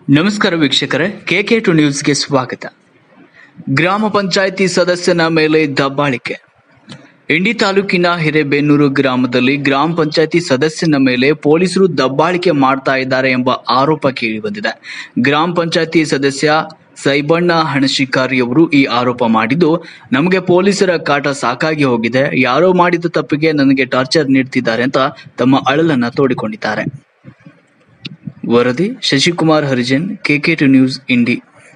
ನಮಸ್ಕಾರ ವೀಕ್ಷಕರೇ K K to ನ್ಯೂಸ್ಗೆ ಸ್ವಾಗತ ಗ್ರಾಮ ಪಂಚಾಯಿತಿ ಸದಸ್ಯನ ಮೇಲೆ ದಬ್ಬಾಳಿಕೆ ಇಂಡಿ ತಾಲೂಕಿನ ಹಿರೇಬೇನೂರು ಗ್ರಾಮದಲ್ಲಿ ಗ್ರಾಮ ಪಂಚಾಯಿತಿ ಸದಸ್ಯನ ಮೇಲೆ ಪೊಲೀಸರು ದಬ್ಬಾಳಿಕೆ ಮಾಡ್ತಾ ಇದ್ದಾರೆ ಎಂಬ ಆರೋಪ ಕೇಳಿಬಂದಿದೆ ಗ್ರಾಮ ಪಂಚಾಯಿತಿ ಸದಸ್ಯ ಸೈಬಣ್ಣ ಹಣಶಿಕಾರಿಯವರು ಈ ಆರೋಪ ಮಾಡಿದ್ದು ನಮಗೆ ಪೊಲೀಸರ ಕಾಟ ಸಾಕಾಗಿ ಹೋಗಿದೆ ಯಾರೋ ಮಾಡಿದ ತಪ್ಪಿಗೆ ನನಗೆ ಟಾರ್ಚರ್ ನೀಡ್ತಿದ್ದಾರೆ ಅಂತ ತಮ್ಮ ಅಳಲನ್ನ ತೋಡಿಕೊಂಡಿದ್ದಾರೆ ವರದಿ ಶಶಿಕುಮಾರ್ ಹರಿಜನ್ ಕೆಕೆ ಟು ನ್ಯೂಸ್ ಇಂಡಿ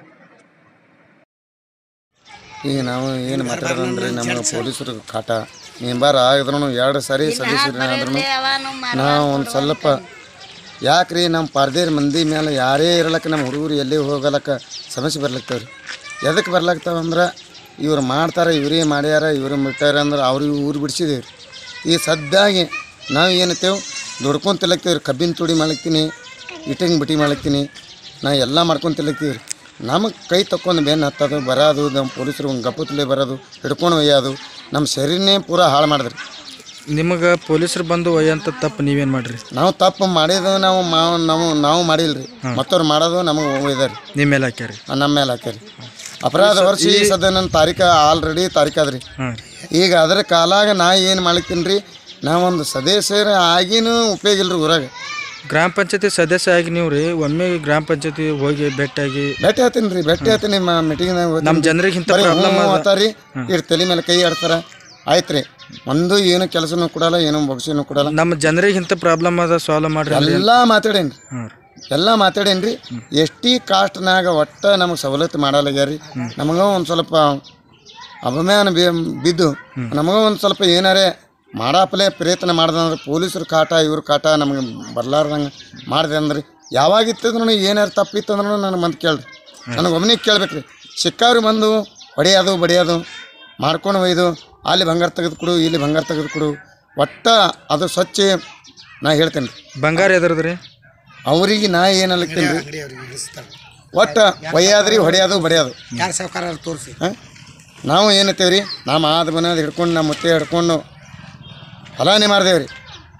ಈಗ ನಾವು ಏನು ಮಾತಾಡೋದಂದ್ರೆ ನಮ್ಮ ಪೊಲೀಸರು ಕಾಟ ನಿಂಬಾರ ಆಗಿದ್ರು ಎರಡು ಸಾರಿ ಸದಸ್ಯರು ಆದ್ರೂ ನಾವು ಒಂದು ಸ್ವಲ್ಪ ಯಾಕ್ರಿ ನಮ್ಮ ಪಾರ್ದೇರ್ ಮಂದಿ ಮೇಲೆ ಯಾರೇ ಇರಲಕ್ಕ ನಮ್ಮ ಹುಡುಗರು ಎಲ್ಲಿ ಹೋಗಲಕ್ಕ ಸಮಸ್ಯೆ ಬರ್ಲತ್ತವ್ರಿ ಎದಕ್ಕೆ ಬರ್ಲಾಗ್ತಾವ ಅಂದ್ರೆ ಇವ್ರು ಮಾಡ್ತಾರೆ ಇವರೇ ಮಾಡ್ಯಾರ ಇವ್ರು ಬಿಟ್ಟಾರ ಅಂದ್ರೆ ಅವ್ರಿಗೆ ಊರು ಬಿಡಿಸಿದೇವ್ರಿ ಈ ಸದ್ದಾಗಿ ನಾವು ಏನತ್ತೇವೆ ದುಡ್ಕೊಂತ ತಿಲ್ಲಕ್ತೀವ್ರಿ ಕಬ್ಬಿನ ತುಡಿ ಮಾಡ್ಲತ್ತೀನಿ ಇಟ್ಟಂಗೆ ಬಿಟಿ ಮಾಡ್ಲತ್ತೀನಿ ನಾ ಎಲ್ಲ ಮಾಡ್ಕೊಂತ ತಿಲ್ಲಕ್ತೀವಿ ರೀ ನಮಗೆ ಕೈ ತಕ್ಕೊಂಡು ಬೆನ್ನು ಹತ್ತೋದು ಬರೋದು ನಮ್ಮ ಪೊಲೀಸರು ಒಂದು ಗಪ್ಪುತ್ತಲೆ ಬರೋದು ಹಿಡ್ಕೊಂಡು ಒಯ್ಯೋದು ನಮ್ಮ ಶರೀರನೇ ಪೂರಾ ಹಾಳು ಮಾಡಿದ್ರಿ ನಿಮಗೆ ಪೊಲೀಸರು ಬಂದು ಒಯ್ಯಂತ ತಪ್ಪು ನೀವೇನು ಮಾಡ್ರಿ ನಾವು ತಪ್ಪು ಮಾಡಿದ್ದು ನಾವು ಮಾವು ನಾವು ನಾವು ಮಾಡಿಲ್ರಿ ಮತ್ತವ್ರು ಮಾಡೋದು ನಮಗೆ ಒಯ್ದಾರಿ ನಿಮ್ಮ ಮೇಲೆ ಹಾಕ್ಯಾರಿ ನಮ್ಮ ಮೇಲೆ ಹಾಕ್ಯಾರಿ ಅಪರಾಧ ವರ್ಷ ಈ ಸದ್ಯ ನನ್ನ ತಾರೀಕು ಆಲ್ರೆಡಿ ತಾರೀಕು ಅದ್ರಿ ಹಾಂ ಈಗ ಅದರ ಕಾಲಾಗ ನಾ ಏನು ಮಾಡ್ತೀನಿ ರೀ ನಾವೊಂದು ಸದಸ್ಯರ ಆಗಿನೂ ಉಪಯೋಗ ಇಲ್ರಿ ಊರಾಗ ಗ್ರಾಮ ಪಂಚಾಯತಿ ಸದಸ್ಯ ಆಗಿ ನೀವು ರೀ ಒಮ್ಮೆ ಗ್ರಾಮ ಪಂಚಾಯತಿ ಹೋಗಿ ಭೇಟಿಯಾಗಿ ಭೇಟಿ ಆತೀನಿ ರೀ ಭೇಟಿ ಆತೀನಿ ಮೀಟಿಂಗ್ನಾಗ ನಮ್ಮ ಜನರಿಗೆ ಇಂಥ ಬರೀ ಪ್ರಾಬ್ಲಮ್ ಹ್ಞೂ ಅಂತಾರ್ರಿ ಇಟ್ಟು ತಲೆ ಮೇಲೆ ಕೈ ಆಡ್ತಾರ ಆಯ್ತು ರೀ ಒಂದು ಏನು ಕೆಲಸನೂ ಕೊಡಲ್ಲ ಏನು ಬಗ್ಸಿನೂ ಕೊಡಲ್ಲ ನಮ್ಮ ಜನರಿಗೆ ಇಂಥ ಪ್ರಾಬ್ಲಮ್ ಅದ ಸಾಲ್ವ್ ಮಾಡ್ರಿ ಅಲ್ಲಿ ಎಲ್ಲ ಮಾತಾಡೇನಿ ಹಾಂ ಎಲ್ಲ ಮಾತಾಡೇನಿ ರೀ ಎಸ್ ಟಿ ಕಾಸ್ಟ್ನಾಗ ಒಟ್ಟ ನಮಗೆ ಸವಲತ್ತು ಮಾಡಲಾಗ್ಯಾರ ರೀ ನಮಗ ಒಂದು ಸ್ವಲ್ಪ ಅಭಿಮಾನ ಬಿ- ಬಿದ್ದು ನಮಗ ಒಂದು ಸ್ವಲ್ಪ ಏನಾರೇ ಮಾಡಾಪಲೆ ಪ್ರಯತ್ನ ಮಾಡ್ದಂದ್ರೆ ಪೊಲೀಸರು ಕಾಟ ಇವ್ರ ಕಾಟ ನಮಗೆ ಬರ್ಲಾರ್ದಂಗೆ ಮಾಡಿದೆ ಅಂದ್ರೆ ಯಾವಾಗ ಇತ್ತಂದ್ರೂ ಏನಾರು ತಪ್ಪಿತ್ತಂದ್ರೂ ನನಗೆ ಬಂದು ಕೇಳ್ರಿ ನನಗೆ ಒಬ್ಬನಿಗೆ ಕೇಳ್ಬೇಕು ರೀ ಸಿಕ್ಕಾವ್ರಿ ಬಂದು ಹೊಡೆಯೋದು ಬಡಿಯೋದು ಮಾಡ್ಕೊಂಡು ಒಯ್ದು ಅಲ್ಲಿ ಬಂಗಾರ ತೆಗೆದು ಕೊಡು ಇಲ್ಲಿ ಬಂಗಾರ ತೆಗೆದು ಕೊಡು ಒಟ್ಟ ಅದು ಸ್ವಚ್ಛ ನಾ ಹೇಳ್ತೇನೆ ರೀ ಬಂಗಾರ ಎದ್ರದ್ದು ರೀ ಅವ್ರಿಗೆ ನಾ ಏನು ಅನ್ಲತ್ತೀನಿ ರೀ ಒಟ್ಟ ಒಯ್ಯಾದ್ರಿ ಹೊಡೆಯೋದು ಬಡಿಯೋದು ಯಾರು ಸಾವುಕಾರ ತೋರಿಸಿ ಹಾಂ ನಾವು ಏನತ್ತೇವೆ ರೀ ನಮ್ಮ ಆದ ಮನೆಯದು ಹಿಡ್ಕೊಂಡು ನಮ್ಮ ಮುತ್ತೆ ಹಿಡ್ಕೊಂಡು ಫಲಾನೆ ಮಾಡ್ದೇವೆ ರೀ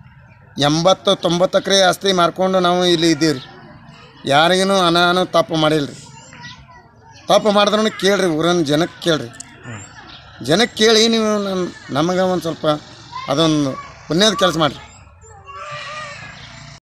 ಎಂಬತ್ತು ತೊಂಬತ್ತು ಎಕರೆ ಆಸ್ತಿ ಮಾರ್ಕೊಂಡು ನಾವು ಇಲ್ಲಿ ಇದ್ದೀವಿ ರೀ ಯಾರಿಗೂ ಅನಾನು ತಪ್ಪು ಮಾಡಿಲ್ಲ ರೀ ತಪ್ಪು ಮಾಡಿದ್ರೂ ಕೇಳ್ರಿ ಊರನ್ನ ಜನಕ್ಕೆ ಕೇಳ್ರಿ ಜನಕ್ಕೆ ಕೇಳಿ ನೀವು ನನ್ನ ನಮಗೆ ಒಂದು ಸ್ವಲ್ಪ ಅದೊಂದು ಪುಣ್ಯದ ಕೆಲಸ ಮಾಡಿರಿ